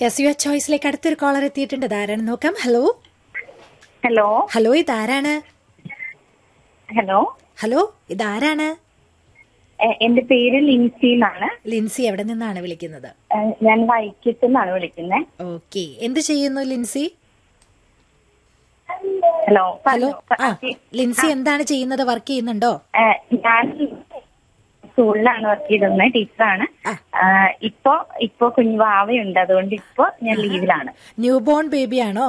Yes you ചോയ്സിലേക്ക് അടുത്തൊരു collar എത്തിയിട്ടുണ്ട് ഇതാരാണ് നോക്കാം ഹലോ ഹലോ ഹലോ ഇതാരാണ് ഹലോ ഹലോ ഇതാരാണ് എ- എന്റെ പേര് ലിൻസി എന്നാണ് ലിൻസി എവിടെ നിന്നാണ് വിളിക്കുന്നത് ഏ, ഞാൻ വൈക്കത്ത് നിന്നാണ് വിളിക്കുന്നത് ഓക്കെ എന്ത് ചെയ്യുന്നു ലിൻസി ഹലോ ഹലോ പറഞ്ഞോ. ആ ലിൻസി എന്താണ് ചെയ്യുന്നത് വർക്ക് ചെയ്യുന്നുണ്ടോ ഏ, ഞാൻ സ്കൂളിലാണ് വർക്ക് ചെയ്തിരുന്നത് ടീച്ചറാണ് ആ. ആ, ഇപ്പൊ ഇപ്പൊ കുഞ്ഞു വാവയുണ്ട് അതുകൊണ്ട് ഇപ്പൊ ഞാൻ ലീവിലാണ് ന്യൂ ബോൺ ബേബി ആണോ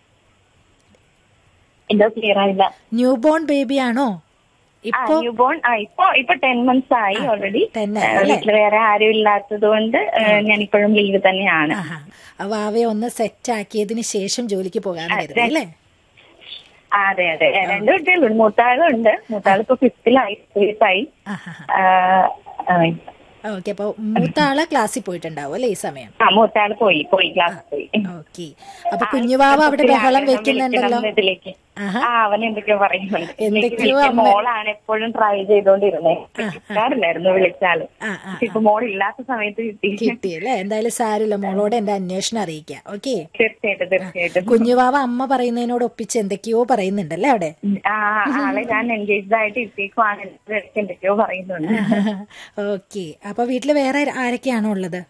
എന്തോ ക്ലിയർ ആയില്ല ന്യൂ ബോൺ ബേബി ആണോ ആ ഇപ്പോ ന്യൂ ബോൺ ആ ഇപ്പൊ ഇപ്പൊ ടെൻ മന്ത്സ് ആയി ഓൾറെഡി 10 ആയി, അല്ലേ? വീട്ടിൽ വേറെ ആരും ഇല്ലാത്തത് കൊണ്ട് ഞാൻ ഇപ്പോഴും ലീവ് തന്നെയാണ് ആഹാ അപ്പൊ അവയെ ഒന്ന് സെറ്റ് ആക്കിയതിന് ശേഷം ജോലിക്ക് പോകാന്ന് കരുതി അല്ലേ ആ, അതെ അതെ രണ്ടു കുട്ടികളുണ്ട് മൂത്താളുണ്ട് മൂത്താൾ ഇപ്പൊ ഫിഫ്തിലായി വയസ്സായി ആഹാ ആ, ആ, ഓക്കെ അപ്പൊ മൂത്ത ആള് ക്ലാസ്സിൽ പോയിട്ടുണ്ടാവും അല്ലേ ഈ സമയം ആ മൂത്താള് പോയി പോയി ക്ലാസ് പോയി ഓക്കെ അപ്പൊ കുഞ്ഞുവാവ അവിടെ ബഹളം വെക്കുന്നുണ്ടല്ലോ വിളിക്കണം ഇതിലേക്ക് ആഹാ. ആ അവൻ എന്തൊക്കെയോ പറയുന്നുണ്ട് എന്തൊക്കെയോ വിളിക്കാൻ അമ്മ- മോളാണ് എപ്പോഴും ട്രൈ ചെയ്തോണ്ടിരുന്നേ കിട്ടാറില്ലായിരുന്നു വിളിച്ചാല് ആ ആ പക്ഷെ ഇപ്പൊ മോൾ ഇല്ലാത്ത സമയത്ത് കിട്ടി കിട്ടിയല്ലേ എന്തായാലും സാരമില്ല മോളോട് എന്റെ അന്വേഷണം അറിയിക്കാം ഓക്കെ തീർച്ചയായിട്ടും തീർച്ചയായിട്ടും കുഞ്ഞുവാവ അമ്മ പറയുന്നതിനോട് ഒപ്പിച്ച് എന്തൊക്കെയോ പറയുന്നുണ്ടല്ലേ അവിടെ ആ ആളെ ഞാൻ എൻഗേജ്ഡ് ആയിട്ട് ഇട്ടേക്കുവാണ് എന്തൊക്കെയോ പറയുന്നുണ്ട് ഓക്കെ അപ്പൊ വീട്ടില് വേറെ ആരൊക്കെയാണോ ഉള്ളത്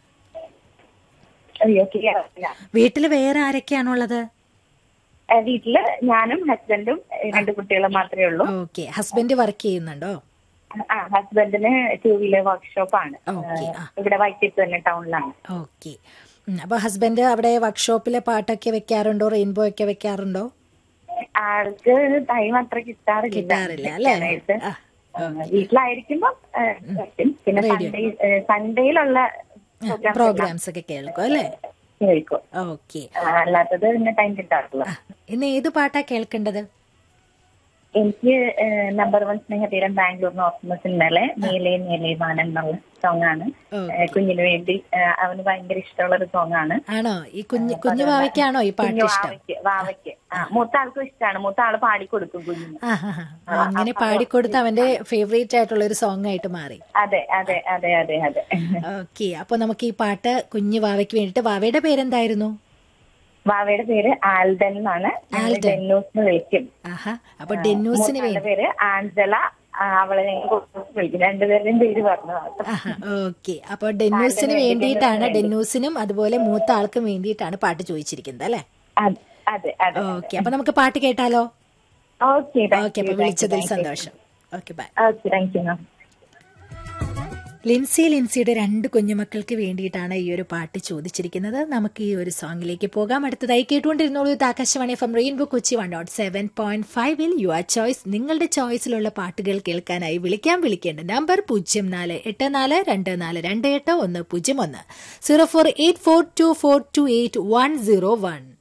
അയ്യോ clear ആയില്ല. വീട്ടില് വേറെ ആരൊക്കെയാണോ ഉള്ളത് ഏ, വീട്ടില് ഞാനും ഹസ്ബൻഡും ഏ, രണ്ട് കുട്ടികളും മാത്രമേ ഉള്ളൂ ഓക്കെ ഹസ്ബൻഡ് വർക്ക് ചെയ്യുന്നുണ്ടോ ആ ഹസ്ബൻഡിന് ടൂ വീലർ വർക്ക്ഷോപ്പാണ് ഓക്കെ ആ ഇവിടെ വൈക്കത്ത് തന്നെ ടൗണിലാണ് ഓക്കെ അപ്പൊ ഹസ്ബൻഡ് അവിടെ വർക്ക്ഷോപ്പിലെ പാട്ടൊക്കെ വെക്കാറുണ്ടോ റെയിൻബോ ഒക്കെ വെക്കാറുണ്ടോ ആൾക്ക് ടൈം അത്ര കിട്ടാറില്ല കിട്ടാറില്ല അല്ലേ വെക്കാനായിട്ട്. ആ, ആ, വീട്ടിലായിരിക്കുമ്പോ ഏ, വെക്കും. പിന്നെ സൺഡേ സൺഡേയിലുള്ള പ്രോഗ്രാം പ്രോഗ്രാംസ് ഒക്കെ കേൾക്കും അല്ലേ കേൾക്കും ഓക്കെ ആ, അല്ലാത്തത് പിന്നെ ടൈം കിട്ടാറില്ല ഇന്ന് ഏത് പാട്ടാ കേൾക്കേണ്ടത് എനിക്ക് number one Snehatheeram Bangalore north ഇന്നലെ മേലെ മേലെ മാനം എന്നുള്ള സോങ് ആണ് ഓക്കെ. ഏ, കുഞ്ഞിന് വേണ്ടി ഏ, അവന് ഭയങ്കര ഇഷ്ടമുള്ള ഒരു സോങ് ആണ് ആണോ ഈ കുഞ്ഞു കുഞ്ഞു വാവയ്ക്കാണോ ഈ പാട്ട് കുഞ്ഞു ഇഷ്ടം വാവയ്ക്ക് വാവയ്ക്ക് ആ മൂത്ത ആൾക്കും ഇഷ്ടമാണ് മൂത്ത ആള് പാടിക്കൊടുക്കും കുഞ്ഞിന് ആ, ആ, ആ. അങ്ങനെ പാടിക്കൊടുത്ത് അവന്റെ ഫേവറേറ്റ് ആയിട്ടുള്ള ഒരു സോങ് ആയിട്ട് മാറി അതെ അതെ അതെ അതെ അതെ ഓക്കെ അപ്പൊ നമുക്ക് ഈ പാട്ട് കുഞ്ഞു വാവയ്ക്ക് വേണ്ടിട്ട് വാവയുടെ പേരെന്തായിരുന്നു വാവയുടെ പേര് ആൽഡൻ എന്നാണ് ഞങ്ങൾ ഡെന്നൂസ് എന്ന് വിളിക്കും ആഹാ അപ്പൊ ഡെന്നൂസിന് മൂത്താളുടെ വേണ്ടി പേര് ആഞ്ചല ആ, അവളെ ഞങ്ങൾ കൊടുത്ത് വിളിക്കും രണ്ടുപേരുടെയും പേര് പറഞ്ഞു ആഹാ ഓക്കെ അപ്പൊ ഡെന്നൂസിന് വേണ്ടിയിട്ടാണ് ഡെന്നൂസിനും അതുപോലെ മൂത്ത ആൾക്കും വേണ്ടിയിട്ടാണ് പാട്ട് ചോദിച്ചിരിക്കുന്നത് അല്ലെ അതെ അതെ അതെ ഓക്കെ അപ്പൊ നമുക്ക് പാട്ട് കേട്ടാലോ ഓക്കെ ഓക്കെ അപ്പൊ വിളിച്ചതിൽ സന്തോഷം okay bye okay thank you ma'am Lincy ലിൻസിയുടെ രണ്ട് കുഞ്ഞുമക്കൾക്ക് വേണ്ടിയിട്ടാണ് ഈ ഒരു പാട്ട് ചോദിച്ചിരിക്കുന്നത് നമുക്ക് ഈ ഒരു സോങ്ങിലേക്ക് പോകാം അടുത്തതായി കേട്ടുകൊണ്ടിരുന്നോളൂ ഇത് Akashvani F M rainbow Kochi one dot seven point ഫൈവിൽ യുവർ ചോയ്സ് നിങ്ങളുടെ ചോയ്സിലുള്ള പാട്ടുകൾ കേൾക്കാനായി വിളിക്കാൻ വിളിക്കേണ്ട നമ്പർ പൂജ്യം നാല് എട്ട് നാല് രണ്ട് നാല് രണ്ട് എട്ട് ഒന്ന് പൂജ്യം ഒന്ന് zero four eight four two four two eight one zero one